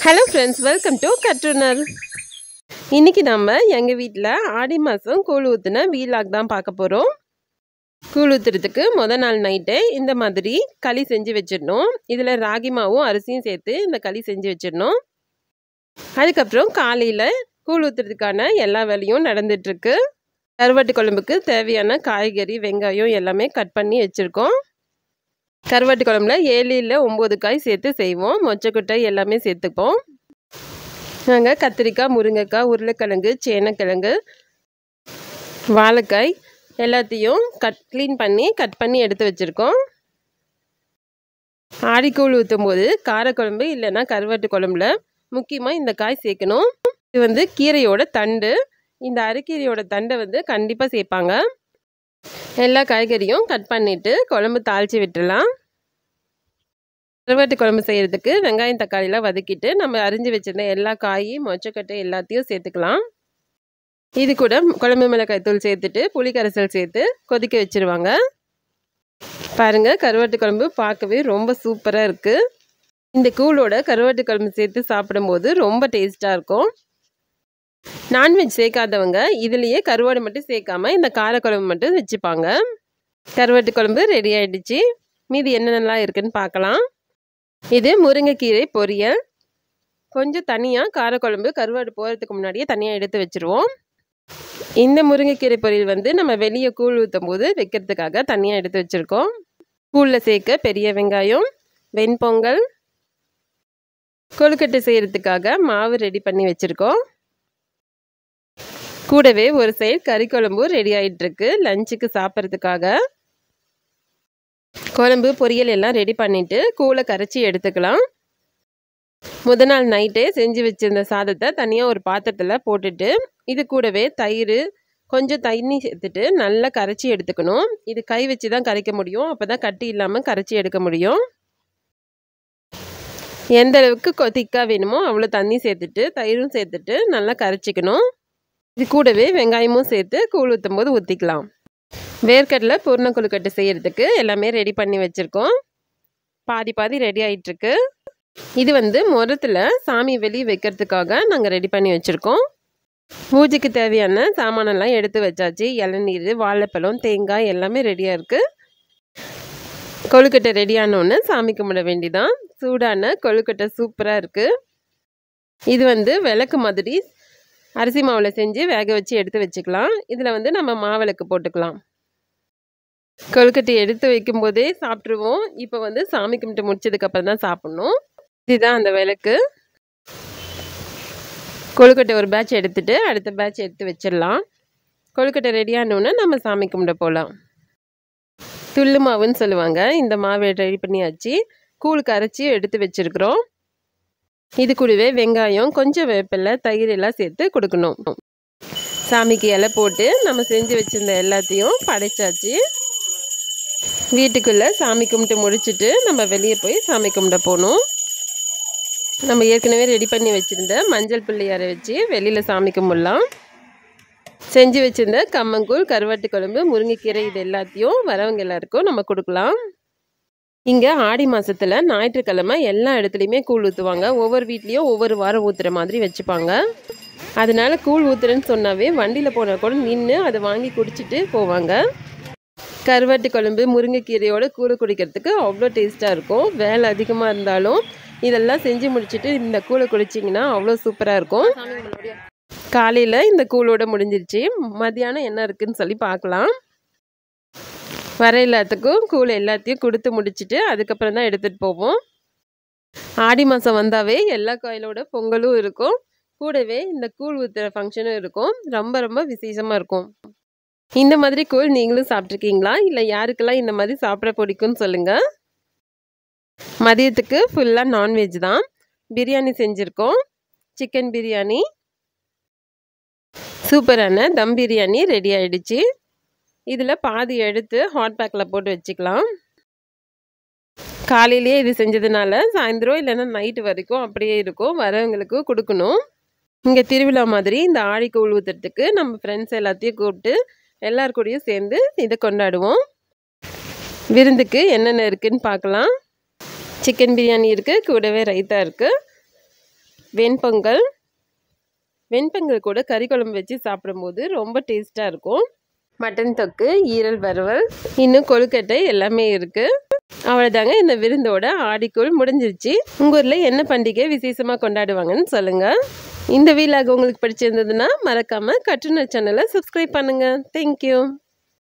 hello friends welcome to கட்டுனர் இன்னைக்கு நம்ம எங்கள் வீட்டில் ஆடி மாதம் கூழ் ஊற்றுன வீலாக் தான் பார்க்க போகிறோம் கூழ் ஊற்றுறதுக்கு முத நாள் நைட்டே இந்த மாதிரி களி செஞ்சு வச்சிடணும் இதில் ராகி மாவும் அரிசியும் சேர்த்து இந்த களி செஞ்சு வச்சிடணும் அதுக்கப்புறம் காலையில் கூழ் ஊற்றுறதுக்கான எல்லா வேலையும் நடந்துட்டுருக்கு கருவாட்டு குழம்புக்கு தேவையான காய்கறி வெங்காயம் எல்லாமே கட் பண்ணி வச்சுருக்கோம் கருவாட்டு குழம்புல ஏழு இல்லை ஒம்பது காய் சேர்த்து செய்வோம் மொச்சக்கொட்டை எல்லாமே சேர்த்துப்போம் நாங்கள் கத்திரிக்காய் முருங்கைக்காய் உருளைக்கிழங்கு சேனக்கிழங்கு வாழைக்காய் எல்லாத்தையும் கட் க்ளீன் பண்ணி கட் பண்ணி எடுத்து வச்சுருக்கோம் ஆடிக்கூழ் ஊற்றும் போது காரக்குழம்பு இல்லைன்னா கருவாட்டு குழம்புல முக்கியமாக இந்த காய் சேர்க்கணும் இது வந்து கீரையோட தண்டு இந்த அரைக்கீரையோட தண்டை வந்து கண்டிப்பாக சேர்ப்பாங்க எல்லா காய்கறியும் கட் பண்ணிவிட்டு குழம்பு தாளித்து விட்டுடலாம் கருவாட்டு குழம்பு செய்கிறதுக்கு வெங்காயம் தக்காளிலாம் வதக்கிட்டு நம்ம அரிஞ்சு வச்சுருந்த எல்லா காய் மொச்சக்கட்டை எல்லாத்தையும் சேர்த்துக்கலாம் இது கூட குழம்பு மிளகாய் தூள் சேர்த்துட்டு புளி கரைசல் சேர்த்து கொதிக்க வச்சுருவாங்க பாருங்கள் கருவாட்டு குழம்பு பார்க்கவே ரொம்ப சூப்பராக இருக்குது இந்த கூழோட கருவாட்டு குழம்பு சேர்த்து சாப்பிடும்போது ரொம்ப டேஸ்ட்டாக இருக்கும் நான்வெஜ் சேர்க்காதவங்க இதுலேயே கருவாடு மட்டும் சேர்க்காம இந்த காரக்குழம்பு மட்டும் வச்சுப்பாங்க கருவாட்டு குழம்பு ரெடி ஆயிடுச்சு மீதி என்னென்னலாம் இருக்குன்னு பார்க்கலாம் இது முருங்கைக்கீரை பொரியல் கொஞ்சம் தனியாக காரக்குழம்பு கருவாடு போகிறதுக்கு முன்னாடியே தனியாக எடுத்து வச்சுருவோம் இந்த முருங்கைக்கீரை பொரியல் வந்து நம்ம வெளியே கூழ் ஊற்றும் போது வைக்கிறதுக்காக தனியாக எடுத்து வச்சுருக்கோம் கூழில் சேர்க்க பெரிய வெங்காயம் வெண்பொங்கல் கொழுக்கட்டை செய்கிறதுக்காக மாவு ரெடி பண்ணி வச்சுருக்கோம் கூடவே ஒரு சைடு கறி குழம்பு ரெடி ஆகிட்டுருக்கு லஞ்சுக்கு சாப்பிட்றதுக்காக குழம்பு பொரியல் எல்லாம் ரெடி பண்ணிவிட்டு கூழை கரைச்சி எடுத்துக்கலாம் முத நாள் நைட்டே செஞ்சு வச்சுருந்த சாதத்தை தனியாக ஒரு பாத்திரத்தில் போட்டுட்டு இது கூடவே தயிர் கொஞ்சம் தண்ணி சேர்த்துட்டு நல்லா கரைச்சி எடுத்துக்கணும் இது கை வச்சு தான் கரைக்க முடியும் அப்போ தான் கட்டி இல்லாமல் கரைச்சி எடுக்க முடியும் எந்த அளவுக்கு திக்காக வேணுமோ அவ்வளோ தண்ணி சேர்த்துட்டு தயிரும் சேர்த்துட்டு நல்லா கரைச்சிக்கணும் இது கூடவே வெங்காயமும் சேர்த்து கூழ் ஊற்றும் போது ஊற்றிக்கலாம் வேர்க்கடலை பூர்ண கொழுக்கட்டை செய்கிறதுக்கு எல்லாமே ரெடி பண்ணி வச்சுருக்கோம் பாதி பாதி ரெடி ஆகிட்டுருக்கு இது வந்து முரத்தில் சாமி வெளியே வைக்கிறதுக்காக நாங்கள் ரெடி பண்ணி வச்சுருக்கோம் பூஜைக்கு தேவையான சாமானெல்லாம் எடுத்து வச்சாச்சு இளநீர் வாழைப்பழம் தேங்காய் எல்லாமே ரெடியாக இருக்குது கொழுக்கட்டை ரெடியானோன்னு சாமி கும்பிட வேண்டிதான் சூடான கொழுக்கட்டை சூப்பராக இருக்குது இது வந்து விளக்கு மாதிரி அரிசி மாவில் செஞ்சு வேக வச்சு எடுத்து வச்சுக்கலாம் இதில் வந்து நம்ம மாவிளக்கு போட்டுக்கலாம் கொழுக்கட்டை எடுத்து வைக்கும் போதே சாப்பிட்ருவோம் இப்போ வந்து சாமி கும்பிட்டு முடிச்சதுக்கப்புறம் தான் சாப்பிட்ணும் இதுதான் அந்த விளக்கு கொழுக்கட்டை ஒரு பேட்ச் எடுத்துகிட்டு அடுத்த பேட்ச் எடுத்து வச்சிடலாம் கொழுக்கட்டை ரெடியானோன்னே நம்ம சாமி கும்பிட போகலாம் துள்ளு மாவுன்னு சொல்லுவாங்க இந்த மாவை ரெடி பண்ணியாச்சு கூழ் கரைச்சி எடுத்து வச்சுருக்குறோம் இது கூடவே வெங்காயம் கொஞ்சம் வேப்பிலை தயிர் எல்லாம் சேர்த்து கொடுக்கணும் சாமிக்கு இலை போட்டு நம்ம செஞ்சு வச்சுருந்த எல்லாத்தையும் படைச்சாச்சு வீட்டுக்குள்ளே சாமி கும்பிட்டு முடிச்சுட்டு நம்ம வெளியே போய் சாமி கும்பிட போகணும் நம்ம ஏற்கனவே ரெடி பண்ணி வச்சுருந்த மஞ்சள் பிள்ளையாரை வச்சு வெளியில் சாமி கும்பிடலாம் செஞ்சு வச்சுருந்த கம்மங்கூழ் கருவாட்டு குழம்பு முருங்கைக்கீரை இது எல்லாத்தையும் வரவங்க எல்லாருக்கும் நம்ம கொடுக்கலாம் இங்கே ஆடி மாதத்தில் ஞாயிற்றுக்கிழமை எல்லா இடத்துலையுமே கூழ் ஊற்றுவாங்க ஒவ்வொரு வீட்லேயும் ஒவ்வொரு வாரம் ஊற்றுற மாதிரி வச்சுப்பாங்க அதனால கூழ் ஊற்றுறேன்னு சொன்னாவே வண்டியில் போனால் கூட நின்று அதை வாங்கி குடிச்சிட்டு போவாங்க கருவாட்டு குழம்பு முருங்கைக்கீரையோட கூழ் குடிக்கிறதுக்கு அவ்வளோ டேஸ்ட்டாக இருக்கும் வேலை அதிகமாக இருந்தாலும் இதெல்லாம் செஞ்சு முடிச்சுட்டு இந்த கூழை குடிச்சிங்கன்னா அவ்வளோ சூப்பராக இருக்கும் காலையில் இந்த கூழோட முடிஞ்சிருச்சு மதியானம் என்ன இருக்குன்னு சொல்லி பார்க்கலாம் வர எல்லாத்துக்கும் கூழ் எல்லாத்தையும் கொடுத்து முடிச்சுட்டு அதுக்கப்புறம் தான் எடுத்துகிட்டு போவோம் ஆடி மாதம் வந்தாவே எல்லா கோயிலோட பொங்கலும் இருக்கும் கூடவே இந்த கூழ் ஊற்றுற ஃபங்க்ஷனும் இருக்கும் ரொம்ப ரொம்ப விசேஷமாக இருக்கும் இந்த மாதிரி கூழ் நீங்களும் சாப்பிட்ருக்கீங்களா இல்லை யாருக்கெல்லாம் இந்த மாதிரி சாப்பிட பிடிக்கும்னு சொல்லுங்கள் மதியத்துக்கு ஃபுல்லாக நான்வெஜ் தான் பிரியாணி செஞ்சுருக்கோம் சிக்கன் பிரியாணி சூப்பரான தம் பிரியாணி ரெடி ஆயிடுச்சு இதில் பாதி எடுத்து ஹாட் பேக்கில் போட்டு வச்சுக்கலாம் காலையிலேயே இது செஞ்சதுனால சாயந்தரம் இல்லைன்னா நைட்டு வரைக்கும் அப்படியே இருக்கும் வரவங்களுக்கு கொடுக்கணும் இங்கே திருவிழா மாதிரி இந்த ஆடி கூழ் ஊற்றுறதுக்கு நம்ம ஃப்ரெண்ட்ஸ் எல்லாத்தையும் கூப்பிட்டு எல்லார் கூடயும் சேர்ந்து இதை கொண்டாடுவோம் விருந்துக்கு என்னென்ன இருக்குதுன்னு பார்க்கலாம் சிக்கன் பிரியாணி இருக்குது கூடவே ரைத்தா இருக்குது வெண்பொங்கல் வெண்பொங்கல் கூட கறி குழம்பு வச்சு சாப்பிடும்போது ரொம்ப டேஸ்ட்டாக இருக்கும் மட்டன் தொக்கு ஈரல் வறுவல் இன்னும் கொழுக்கட்டை எல்லாமே இருக்குது அவ்வளோதாங்க இந்த விருந்தோட ஆடிக்குள் முடிஞ்சிருச்சு உங்கள் ஊரில் என்ன பண்டிகை விசேஷமாக கொண்டாடுவாங்கன்னு சொல்லுங்கள் இந்த வீலாக உங்களுக்கு பிடிச்சிருந்ததுன்னா மறக்காமல் கட்டுனர் சேனலை சப்ஸ்கிரைப் பண்ணுங்கள் தேங்க்யூ